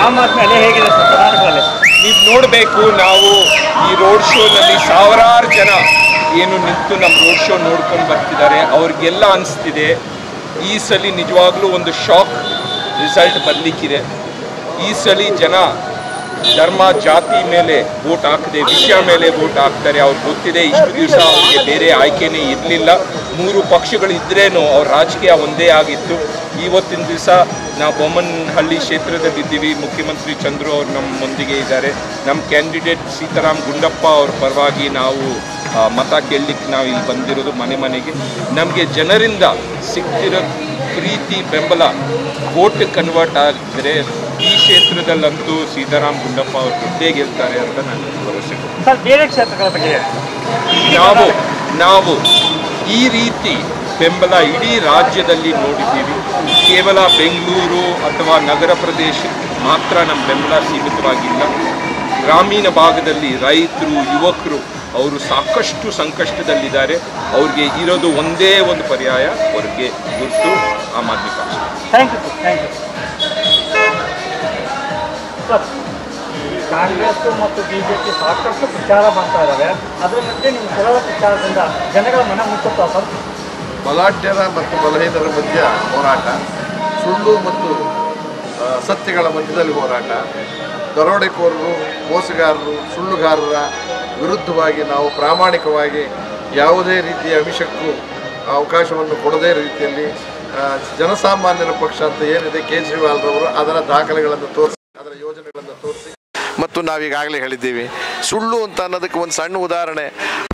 Am Aadmi ಅಲೆ ಹೇಗಿದೆ sir ಕರ್ನಾಟಕದಲ್ಲಿ ನೀವು ನೋಡಬೇಕು ನಾವು ಈ ರೋಡ್ ಶೋನಲ್ಲಿ ಸಾವಿರಾರು ಜನ ಏನು ನಿಂತು ನಮ್ಮ ರೋಡ್ ಶೋ ನೋಡ್ಕೊಂಡು ಬರ್ತಿದ್ದಾರೆ ಅವ್ರಿಗೆಲ್ಲ ಅನಿಸ್ತಿದೆ ಈ ಸಲ ನಿಜವಾಗ್ಲೂ ಒಂದು ಶಾಕ್ ರಿಸಲ್ಟ್ ಬರಲಿಕ್ಕಿದೆ ಈ ಸಲ ಜನ ಧರ್ಮ ಜಾತಿ ಮೇಲೆ ವೋಟ್ ಹಾಕದೆ ವಿಷಯ ಮೇಲೆ ವೋಟ್ ಹಾಕ್ತಾರೆ ಅವ್ರಿಗೆ ಗೊತ್ತಿದೆ ಇಷ್ಟು ದಿವಸ ಅವ್ರಿಗೆ ಬೇರೆ ಆಯ್ಕೆನೇ ಇರಲಿಲ್ಲ ಮೂರು ಪಕ್ಷಗಳು ಇದ್ರೇನು ಅವ್ರ ರಾಜಕೀಯ ಒಂದೇ ಆಗಿತ್ತು ಇವತ್ತಿನ ದಿವಸ ನಾವು ಬೊಮ್ಮನಹಳ್ಳಿ ಕ್ಷೇತ್ರದಲ್ಲಿದ್ದೀವಿ ಮುಖ್ಯಮಂತ್ರಿ ಚಂದ್ರು ಅವರು ನಮ್ಮೊಂದಿಗೆ ಇದ್ದಾರೆ ನಮ್ಮ ಕ್ಯಾಂಡಿಡೇಟ್ ಸೀತಾರಾಮ್ ಗುಂಡಪ್ಪ ಅವ್ರ ಪರವಾಗಿ ನಾವು ಆ, ಮತ ಕೇಳಲಿಕ್ಕೆ ನಾವು ಇಲ್ಲಿ ಬಂದಿರೋದು ಮನೆ ಮನೆಗೆ ನಮಗೆ ಜನರಿಂದ ಸಿಗ್ತಿರೋ ಪ್ರೀತಿ ಬೆಂಬಲ ವೋಟ್ ಕನ್ವರ್ಟ್ ಆಗಿದ್ರೆ ಈ ಕ್ಷೇತ್ರದಲ್ಲಂತೂ ಸೀತಾರಾಮ್ ಗುಂಡಪ್ಪ ಅವರು ಗೆದ್ದೇ ಗೆಲ್ತಾರೆ ಅಂತ ನಾನು ಭರವಸೆ ಕೊಡ್ತೀನಿ. ಸರ್ ಬೇರೆ ಕ್ಷೇತ್ರಗಳ ಬಗ್ಗೆ ಹೇಳಿ. ನಾವು ನಾವು ಈ ರೀತಿ ಬೆಂಬಲ ಇಡೀ ರಾಜ್ಯದಲ್ಲಿ ನೋಡಿದ್ದೀವಿ ಕೇವಲ ಬೆಂಗಳೂರು ಅಥವಾ ನಗರ ಪ್ರದೇಶ ಮಾತ್ರ ನಮ್ಮ ಬೆಂಬಲ ಸೀಮಿತವಾಗಿಲ್ಲ ಗ್ರಾಮೀಣ ಭಾಗದಲ್ಲಿ ರೈತರು ಯುವಕರು ಅವರು ಸಾಕಷ್ಟು ಸಂಕಷ್ಟದಲ್ಲಿದ್ದಾರೆ ಅವ್ರಿಗೆ ಇರೋದು ಒಂದೇ ಒಂದು ಪರ್ಯಾಯ ಅವ್ರಿಗೆ ಗುರುತು ಆಮ್ ಆದ್ಮಿ ಪಕ್ಷ thank you sir thank you sir Congress ಮತ್ತು ಬಿಜೆಪಿ ಸಾಕಷ್ಟು ಪ್ರಚಾರ ಮಾಡ್ತಾ ಇದ್ದಾವೆ ಅದರ ಮಧ್ಯೆ ನಿಮ್ಮ ಸರಳ ಪ್ರಚಾರದಿಂದ ಜನಗಳ ಮನ ಮುಚ್ಚುತ್ತಾ ಸರ್ ಬಲಾಢ್ಯರ ಮತ್ತು ಬಲಹೀನರ ಮಧ್ಯ ಹೋರಾಟ ಸುಳ್ಳು ಮತ್ತು ಆ, ಸತ್ಯಗಳ ಮಧ್ಯದಲ್ಲಿ ಹೋರಾಟ ದರೋಡೆಕೋರರು ಮೋಸಗಾರರು ಸುಳ್ಳುಗಾರರ ವಿರುದ್ಧವಾಗಿ ನಾವು ಪ್ರಾಮಾಣಿಕವಾಗಿ ಯಾವುದೇ ರೀತಿಯ ವಿಷಕ್ಕೂ ಅವಕಾಶವನ್ನು ಕೊಡದೇ ರೀತಿಯಲ್ಲಿ ಆ, ಜನಸಾಮಾನ್ಯರ ಪಕ್ಷ ಅಂತ ಏನಿದೆ ಕೇಜ್ರಿವಾಲ್ರವರು ಅದರ ದಾಖಲೆಗಳನ್ನು ತೋರಿಸಿ ಅದರ ಯೋಜನೆಗಳನ್ನು ತೋರಿಸಿ ಮತ್ತು ನಾವೀಗಾಗಲೇ ಹೇಳಿದ್ದೀವಿ ಸುಳ್ಳು ಅಂತ ಅನ್ನೋದಕ್ಕೆ ಒಂದು ಸಣ್ಣ ಉದಾಹರಣೆ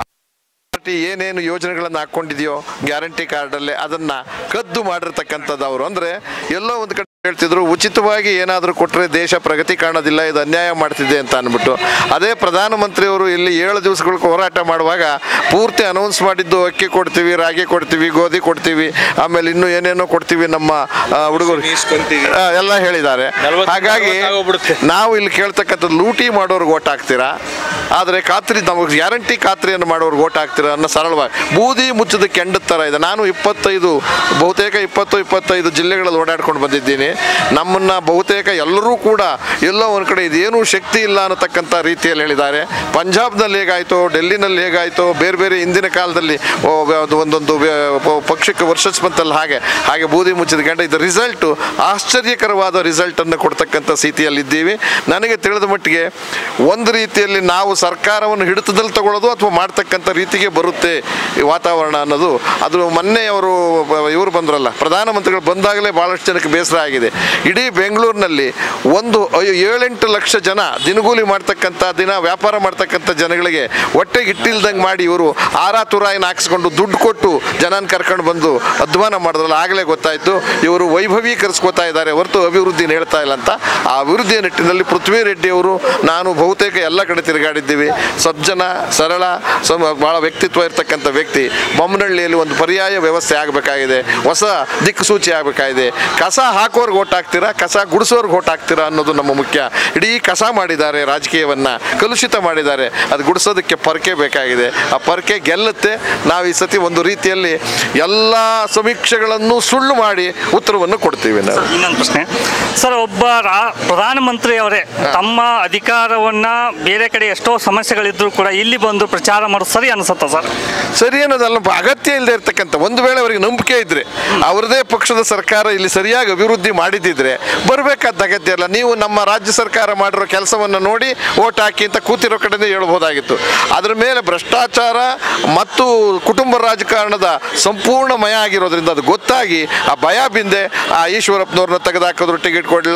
ಪಾರ್ಟಿ ಏನೇನು ಯೋಜನೆಗಳನ್ನು ಹಾಕ್ಕೊಂಡಿದೆಯೋ ಗ್ಯಾರಂಟಿ ಕಾರ್ಡಲ್ಲೇ ಅದನ್ನು ಕದ್ದು ಮಾಡಿರ್ತಕ್ಕಂಥದ್ದು ಅವರು ಅಂದರೆ ಎಲ್ಲೋ ಒಂದು ಕಡೆ ಹೇಳ್ತಿದ್ರು ಉಚಿತವಾಗಿ ಏನಾದರೂ ಕೊಟ್ಟರೆ ದೇಶ ಪ್ರಗತಿ ಕಾಣೋದಿಲ್ಲ ಇದು ಅನ್ಯಾಯ ಮಾಡ್ತಿದೆ ಅಂತ ಅಂದ್ಬಿಟ್ಟು ಅದೇ ಪ್ರಧಾನಮಂತ್ರಿಯವರು ಇಲ್ಲಿ ಏಳು ದಿವಸಗಳ ಹೋರಾಟ ಮಾಡುವಾಗ ಪೂರ್ತಿ ಅನೌನ್ಸ್ ಮಾಡಿದ್ದು ಅಕ್ಕಿ ಕೊಡ್ತೀವಿ ರಾಗಿ ಕೊಡ್ತೀವಿ ಗೋಧಿ ಕೊಡ್ತೀವಿ ಆಮೇಲೆ ಇನ್ನೂ ಏನೇನೋ ಕೊಡ್ತೀವಿ ನಮ್ಮ ಆ, ಹುಡುಗರು ಆ, ಎಲ್ಲ ಹೇಳಿದ್ದಾರೆ ಹಾಗಾಗಿ ನಾವು ಇಲ್ಲಿ ಕೇಳ್ತಕ್ಕಂಥದ್ದು ಲೂಟಿ ಮಾಡೋರ್ಗೆ ಓಟ್ ಹಾಕ್ತೀರಾ ಆದರೆ ಖಾತ್ರಿ ನಮಗೆ ಗ್ಯಾರಂಟಿ ಖಾತ್ರಿಯನ್ನು ಮಾಡೋರ್ಗೆ ಓಟ್ ಹಾಕ್ತೀರಾ ಅನ್ನೋ ಸರಳವಾಗಿ ಬೂದಿ ಮುಚ್ಚದ ಕೆಂಡ ಥರ ಇದೆ ನಾನು ಇಪ್ಪತ್ತೈದು ಬಹುತೇಕ ಇಪ್ಪತ್ತು ಇಪ್ಪತ್ತೈದು ಜಿಲ್ಲೆಗಳಲ್ಲಿ ಓಡಾಡ್ಕೊಂಡು ಬಂದಿದ್ದೀನಿ ನಮ್ಮನ್ನು ಬಹುತೇಕ ಎಲ್ಲರೂ ಕೂಡ ಎಲ್ಲೋ ಒಂದು ಕಡೆ ಇದೇನೂ ಶಕ್ತಿ ಇಲ್ಲ ಅನ್ನತಕ್ಕಂಥ ರೀತಿಯಲ್ಲಿ ಹೇಳಿದ್ದಾರೆ ಪಂಜಾಬ್ನಲ್ಲಿ ಹೇಗಾಯಿತು ಡೆಲ್ಲಿನಲ್ಲಿ ಹೇಗಾಯಿತು ಬೇರೆ ಬೇರೆ ಹಿಂದಿನ ಕಾಲದಲ್ಲಿ ಓ, ಅದು ಒಂದೊಂದು ವ್ಯ- ಪ- ಪಕ್ಷಕ್ಕೆ ವರ್ಷಸ್ ಬಂತಲ್ಲ ಹಾಗೆ ಹಾಗೆ ಬೂದಿ ಮುಚ್ಚಿದ ಗಂಡ ಇದು ರಿಸಲ್ಟು ಆಶ್ಚರ್ಯಕರವಾದ ರಿಸಲ್ಟನ್ನು ಕೊಡ್ತಕ್ಕಂಥ ಸ್ಥಿತಿಯಲ್ಲಿದ್ದೀವಿ ನನಗೆ ತಿಳಿದ ಮಟ್ಟಿಗೆ ಒಂದು ರೀತಿಯಲ್ಲಿ ನಾವು ಸರ್ಕಾರವನ್ನು ಹಿಡಿತದಲ್ಲಿ ತಗೊಳ್ಳೋದು ಅಥವಾ ಮಾಡ್ತಕ್ಕಂಥ ರೀತಿಗೆ ಬರುತ್ತೆ ಈ ವಾತಾವರಣ ಅನ್ನೋದು ಅದು ಮೊನ್ನೆ ಅವರು ಇವರು ಬಂದ್ರಲ್ಲ ಪ್ರಧಾನಮಂತ್ರಿಗಳು ಬಂದಾಗಲೇ ಭಾಳಷ್ಟು ಜನಕ್ಕೆ ಬೇಸರ ಆಗಿದೆ ಇಡೀ ಬೆಂಗಳೂರಿನಲ್ಲಿ ಒಂದು ಐ- ಏಳೆಂಟು ಲಕ್ಷ ಜನ ದಿನಗೂಲಿ ಮಾಡ್ತಕ್ಕಂಥ ದಿನ ವ್ಯಾಪಾರ ಮಾಡ್ತಕ್ಕಂಥ ಜನಗಳಿಗೆ ಹೊಟ್ಟೆಗೆ ಇಟ್ಟಿಲ್ದಂಗೆ ಮಾಡಿ ಇವರು ಆರಾ ತುರಾಯಿನ ಹಾಕ್ಸ್ಕೊಂಡು ದುಡ್ಡು ಕೊಟ್ಟು ಜನನ ಕರ್ಕೊಂಡು ಬಂದು ಅಧ್ವಾನ ಮಾಡಿದ್ರಲ್ಲ ಆಗಲೇ ಗೊತ್ತಾಯಿತು ಇವರು ವೈಭವೀಕರಿಸ್ಕೋತಾ ಇದ್ದಾರೆ ಹೊರತು ಅಭಿವೃದ್ಧಿನ ಹೇಳ್ತಾ ಇಲ್ಲ ಅಂತ ಆ ಅಭಿವೃದ್ಧಿಯ ನಿಟ್ಟಿನಲ್ಲಿ ಪೃಥ್ವಿ ರೆಡ್ಡಿ ಅವರು ನಾನು ಬಹುತೇಕ ಎಲ್ಲ ಕಡೆ ತಿರುಗಾಡಿದ್ದೀವಿ ಸಜ್ಜನ ಸರಳ ಸಮ ಭಾಳ ವ್ಯಕ್ತಿತ್ವ ಇರ್ತಕ್ಕಂಥ ವ್ಯಕ್ತಿ ಬೊಮ್ಮನಹಳ್ಳಿಯಲ್ಲಿ ಒಂದು ಪರ್ಯಾಯ ವ್ಯವಸ್ಥೆ ಆಗಬೇಕಾಗಿದೆ ಹೊಸ ದಿಕ್ಸೂಚಿ ಆಗಬೇಕಾಗಿದೆ ಕಸ ಹಾಕೋರ್ಗೆ ಓಟ್ ಹಾಕ್ತೀರಾ ಕಸ ಗುಡಿಸೋರ್ಗೆ ಓಟ್ ಹಾಕ್ತೀರಾ ಅನ್ನೋದು ನಮ್ಮ ಮುಖ್ಯ ಇಡೀ ಕಸ ಮಾಡಿದ್ದಾರೆ ರಾಜಕೀಯವನ್ನು ಕಲುಷಿತ ಮಾಡಿದ್ದಾರೆ ಅದು ಗುಡಿಸೋದಕ್ಕೆ ಪರಕೆ ಬೇಕಾಗಿದೆ ಆ ಪರಕೆ ಗೆಲ್ಲುತ್ತೆ ನಾವು ಈ ಸತಿ ಒಂದು ರೀತಿಯಲ್ಲಿ ಎಲ್ಲ ಸಮೀಕ್ಷೆಗಳನ್ನು ಸುಳ್ಳು ಮಾಡಿ ಉತ್ತರವನ್ನು ಕೊಡ್ತೀವಿ ನಾವು ಇನ್ನೊಂದು ಪ್ರಶ್ನೆ ಸರ್ ಒಬ್ಬ ರಾ ಪ್ರಧಾನಮಂತ್ರಿ ಅವರೇ ತಮ್ಮ ಅಧಿಕಾರವನ್ನ ಬೇರೆ ಕಡೆ ಎಷ್ಟೋ ಸಮಸ್ಯೆಗಳಿದ್ರು ಕೂಡ ಇಲ್ಲಿ ಬಂದು ಪ್ರಚಾರ ಮಾಡೋದು ಸರಿ ಅನಿಸುತ್ತಾ ಸರ್ ಸರಿ ಅನ್ನೋದಲ್ಲ ಅಗತ್ಯ ಇಲ್ಲದೆ ಇರ್ತಕ್ಕಂಥ ಒಂದು ವೇಳೆ ಅವರಿಗೆ ನಂಬಿಕೆ ಇದ್ರೆ ಅವರದೇ ಪಕ್ಷದ ಸರ್ಕಾರ ಇಲ್ಲಿ ಸರಿಯಾಗಿ ಅಭಿವೃದ್ಧಿ ಮಾಡಿದ್ದಿದ್ರೆ ಬರಬೇಕಾದ ಅಗತ್ಯ ಇಲ್ಲ ನೀವು ನಮ್ಮ ರಾಜ್ಯ ಸರ್ಕಾರ ಮಾಡಿರೋ ಕೆಲಸವನ್ನು ನೋಡಿ ಓಟ್ ಹಾಕಿ ಅಂತ ಕೂತಿರೋ ಕಡೆನೇ ಹೇಳ್ಬೋದಾಗಿತ್ತು ಅದ್ರ ಮೇಲೆ ಭ್ರಷ್ಟಾಚಾರ ಮತ್ತು ಕುಟುಂಬ ರಾಜಕಾರಣದ ಸಂಪೂರ್ಣ ಮಯ ಆಗಿರೋದ್ರಿಂದ ಅದು ಗೊತ್ತಾಗಿ ಆ ಭಯ ಬಿಂದೆ ಆ ಈಶ್ವರಪ್ಪನವ್ರನ್ನ ತೆಗೆದಾಕಿದ್ರು ಟಿಕೆಟ್ ಕೊಡಲಿಲ್ಲ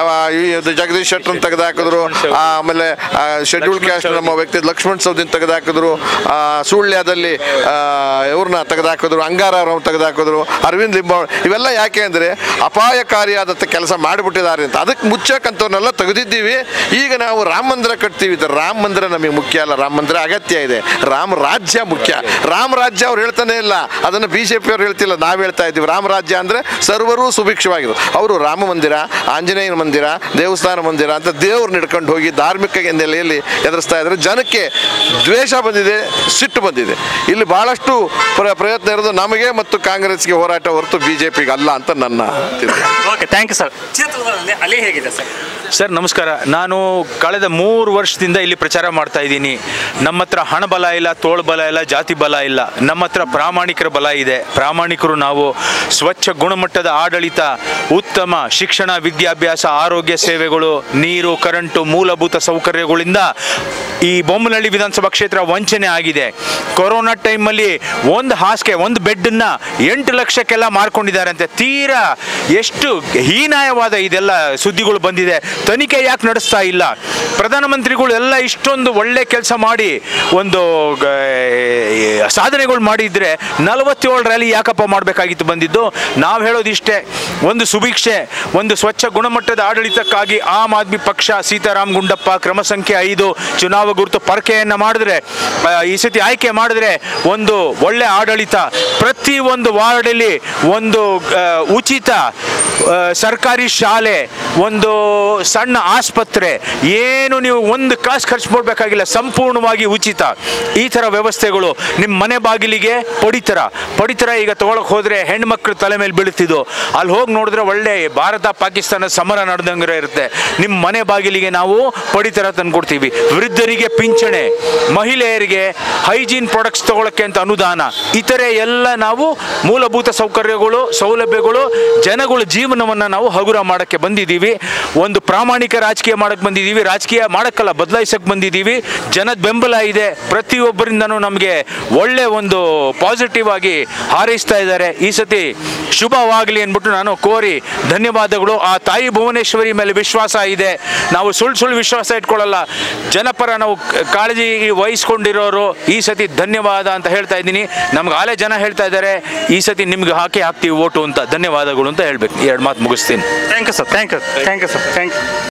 ಜಗದೀಶ್ ಶೆಟ್ಟರ್ನ ತೆಗೆದಾಕಿದ್ರು ಆಮೇಲೆ ಶೆಡ್ಯೂಲ್ ಕ್ಯಾಸ್ಟ್ ನಮ್ಮ ವ್ಯಕ್ತಿ ಲಕ್ಷ್ಮಣ್ ಸೌದಿನ ತೆಗೆದಾಕಿದ್ರು ಆ, ಸುಳ್ಯದಲ್ಲಿ ಆ, ಇವ್ರನ್ನ ತೆಗೆದಾಕಿದ್ರು ಅಂಗಾರ ಅವ್ರನ್ನ ತೆಗೆದಾಕಿದ್ರು ಅರವಿಂದ್ ಲಿಂಬಾವಳಿ ಇವೆಲ್ಲ ಯಾಕೆ ಅಂದರೆ ಅಪಾಯಕಾರಿಯಾದಂಥ ಕೆಲಸ ಮಾಡಿಬಿಟ್ಟಿದ್ದಾರೆ ಅಂತ ಅದಕ್ಕೆ ಮುಚ್ಚಕ್ಕಂಥವ್ರನ್ನೆಲ್ಲ ತೆಗೆದಿದ್ದೀವಿ ಈಗ ನಾವು ರಾಮ ಮಂದಿರ ಕಟ್ತೀವಿ ಇದು ರಾಮ ಮಂದಿರ ನಮಗೆ ಮುಖ್ಯ ಅಲ್ಲ ರಾಮ ಮಂದಿರ ಅಗತ್ಯ ಇದೆ ರಾಮ ರಾಜ್ಯ ಮುಖ್ಯ ರಾಮ ರಾಜ್ಯ ಅವ್ರು ಹೇಳ್ತಾನೆ ಇಲ್ಲ ಅದನ್ನು ಬಿ ಜೆ ಪಿ ಅವ್ರು ಹೇಳ್ತಿಲ್ಲ ನಾವು ಹೇಳ್ತಾ ಇದ್ದೀವಿ ರಾಮ ರಾಜ್ಯ ಅಂದರೆ ಸರ್ವರೂ ಸುಭಿಕ್ಷವಾಗಿರು ಅವರು ರಾಮ ಮಂದಿರ ಆಂಜನೇಯನ ಮಂದಿರ ದೇವಸ್ಥಾನ ಮಂದಿರ ಅಂತ ದೇವ್ರನ್ನ ಹಿಡ್ಕೊಂಡು ಹೋಗಿ ಧಾರ್ಮಿಕ ನೆಲೆಯಲ್ಲಿ ಎದುರಿಸ್ತಾ ಇದ್ದಾರೆ ಜನಕ್ಕೆ ದ್ವೇಷ ಬಂದಿದೆ ಸಿಟ್ಟು ಬಂದಿದೆ ಇಲ್ಲಿ ಬಹಳಷ್ಟು ಪ್ರ ಪ್ರಯತ್ನ ಇರೋದು ನಮಗೆ ಮತ್ತು ಕಾಂಗ್ರೆಸ್ಗೆ ಹೋರಾಟ ಹೊರತು ಬಿ ಜೆ ಪಿಗೆ ಅಲ್ಲ ಅಂತ ನನ್ನ ತಿಳಿದು ಓಕೆ ಥ್ಯಾಂಕ್ ಯು ಸರ್ ಕ್ಷೇತ್ರದಲ್ಲಿ ಅಲೆ ಹೇಗಿದೆ ಸರ್ ಸರ್ ನಮಸ್ಕಾರ ನಾನು ಕಳೆದ ಮೂರು ವರ್ಷದಿಂದ ಇಲ್ಲಿ ಪ್ರಚಾರ ಮಾಡ್ತಾ ಇದ್ದೀನಿ ನಮ್ಮ ಹತ್ರ ಹಣ ಬಲ ಇಲ್ಲ ತೋಳು ಬಲ ಇಲ್ಲ ಜಾತಿ ಬಲ ಇಲ್ಲ ನಮ್ಮ ಹತ್ರ ಪ್ರಾಮಾಣಿಕರ ಬಲ ಇದೆ ಪ್ರಾಮಾಣಿಕರು ನಾವು ಸ್ವಚ್ಛ ಗುಣಮಟ್ಟದ ಆಡಳಿತ ಉತ್ತಮ ಶಿಕ್ಷಣ ವಿದ್ಯಾಭ್ಯಾಸ ಆರೋಗ್ಯ ಸೇವೆಗಳು ನೀರು ಕರೆಂಟು ಮೂಲಭೂತ ಸೌಕರ್ಯಗಳಿಂದ ಈ ಬೊಮ್ಮನಹಳ್ಳಿ ವಿಧಾನಸಭಾ ಕ್ಷೇತ್ರ ವಂಚನೆ ಆಗಿದೆ ಕೊರೋನಾ ಟೈಮಲ್ಲಿ ಒಂದು ಹಾಸಿಗೆ ಒಂದು ಬೆಡ್ಡನ್ನ ಎಂಟು ಲಕ್ಷಕ್ಕೆಲ್ಲ ಮಾರ್ಕೊಂಡಿದ್ದಾರೆ ಅಂತೆ ತೀರಾ ಎಷ್ಟು ಹೀನಾಯವಾದ ಇದೆಲ್ಲ ಸುದ್ದಿಗಳು ಬಂದಿದೆ ತನಿಖೆ ಯಾಕೆ ನಡೆಸ್ತಾ ಇಲ್ಲ ಪ್ರಧಾನಮಂತ್ರಿಗಳು ಎಲ್ಲ ಇಷ್ಟೊಂದು ಒಳ್ಳೆ ಕೆಲಸ ಮಾಡಿ ಒಂದು ಗ- ಸಾಧನೆಗಳು ಮಾಡಿದ್ರೆ ನಲವತ್ತೇಳು ರ್ಯಾಲಿ ಯಾಕಪ್ಪ ಮಾಡಬೇಕಾಗಿತ್ತು ಬಂದಿದ್ದು ನಾವು ಹೇಳೋದಿಷ್ಟೇ ಒಂದು ಸುಭಿಕ್ಷೆ ಒಂದು ಸ್ವಚ್ಛ ಗುಣಮಟ್ಟದ ಆಡಳಿತಕ್ಕಾಗಿ ಆಮ್ ಆದ್ಮಿ ಪಕ್ಷ ಸೀತಾರಾಮ್ ಗುಂಡಪ್ಪ ಕ್ರಮ ಸಂಖ್ಯೆ ಐದು ಚುನಾವ ಗುರುತು ಪರಕೆಯನ್ನು ಮಾಡಿದ್ರೆ ಆ, ಈ ಸತಿ ಆಯ್ಕೆ ಮಾಡಿದ್ರೆ ಒಂದು ಒಳ್ಳೆ ಆಡಳಿತ ಪ್ರತಿ ಒಂದು ವಾರ್ಡಲ್ಲಿ ಒಂದು ಆ, ಉಚಿತ ಆ, ಸರ್ಕಾರಿ ಶಾಲೆ ಒಂದು ಸಣ್ಣ ಆಸ್ಪತ್ರೆ ಏನು ನೀವು ಒಂದು ಕಾಸು ಖರ್ಚು ಮಾಡಬೇಕಾಗಿಲ್ಲ ಸಂಪೂರ್ಣವಾಗಿ ಉಚಿತ ಈ ಥರ ವ್ಯವಸ್ಥೆಗಳು ನಿಮ್ಮ ಮನೆ ಬಾಗಿಲಿಗೆ ಪಡಿತರ ಪಡಿತರ ಈಗ ತಗೊಳಕ್ ಹೋದ್ರೆ ಹೆಣ್ಮಕ್ಳು ತಲೆ ಮೇಲೆ ಬೀಳುತ್ತಿದ್ದು ಅಲ್ಲಿ ಹೋಗಿ ನೋಡಿದ್ರೆ ಒಳ್ಳೆ ಭಾರತ ಪಾಕಿಸ್ತಾನ ಸಮರ ನಡೆದಂಗೆ ಇರುತ್ತೆ ನಿಮ್ಮ ಮನೆ ಬಾಗಿಲಿಗೆ ನಾವು ಪಡಿತರ ತಂದ್ಕೊಡ್ತೀವಿ ವೃದ್ಧರಿಗೆ ಪಿಂಚಣೆ ಮಹಿಳೆಯರಿಗೆ ಹೈಜೀನ್ ಪ್ರಾಡಕ್ಟ್ಸ್ ತಗೊಳಕ್ಕೆ ಅಂತ ಅನುದಾನ ಇತರೆ ಎಲ್ಲ ನಾವು ಮೂಲಭೂತ ಸೌಕರ್ಯಗಳು ಸೌಲಭ್ಯಗಳು ಜನಗಳ ಜೀವನವನ್ನು ನಾವು ಹಗುರ ಮಾಡೋಕ್ಕೆ ಬಂದಿದ್ದೀವಿ ಒಂದು ಪ್ರಾಮಾಣಿಕ ರಾಜಕೀಯ ಮಾಡಕ್ಕೆ ಬಂದಿದ್ದೀವಿ ರಾಜಕೀಯ ಮಾಡೋಕ್ಕಲ್ಲ ಬದಲಾಯಿಸಕ್ಕೆ ಬಂದಿದ್ದೀವಿ ಜನದ ಬೆಂಬಲ ಇದೆ ಪ್ರತಿಯೊಬ್ಬರಿಂದನೂ ನಮಗೆ ಒಳ್ಳೆ ಒಂದು ಪಾಸಿಟಿವ್ ಆಗಿ ಹಾರೈಸ್ತಾ ಇದ್ದಾರೆ ಈ ಸತಿ ಶುಭವಾಗಲಿ ಅಂದ್ಬಿಟ್ಟು ನಾನು ಕೋರಿ ಧನ್ಯವಾದಗಳು ಆ ತಾಯಿ ಭುವನೇಶ್ವರಿ ಮೇಲೆ ವಿಶ್ವಾಸ ಇದೆ ನಾವು ಸುಳ್ಳು ಸುಳ್ಳು ವಿಶ್ವಾಸ ಇಟ್ಕೊಳ್ಳಲ್ಲ ಜನಪರ ನಾವು ಕ- ಕಾಳಜಿ ವಹಿಸ್ಕೊಂಡಿರೋರು ಈ ಸತಿ ಧನ್ಯವಾದ ಅಂತ ಹೇಳ್ತಾ ಇದ್ದೀನಿ ನಮ್ಗೆ ಆಲೇ ಜನ ಹೇಳ್ತಾ ಇದ್ದಾರೆ ಈ ಸತಿ ನಿಮ್ಗೆ ಹಾಕಿ ಹಾಕ್ತೀವಿ ಓಟು ಅಂತ ಧನ್ಯವಾದಗಳು ಅಂತ ಹೇಳ್ಬೇಕು ಎರಡು ಮಾತು ಮುಗಿಸ್ತೀನಿ thank you sir thank you thank you sir thank you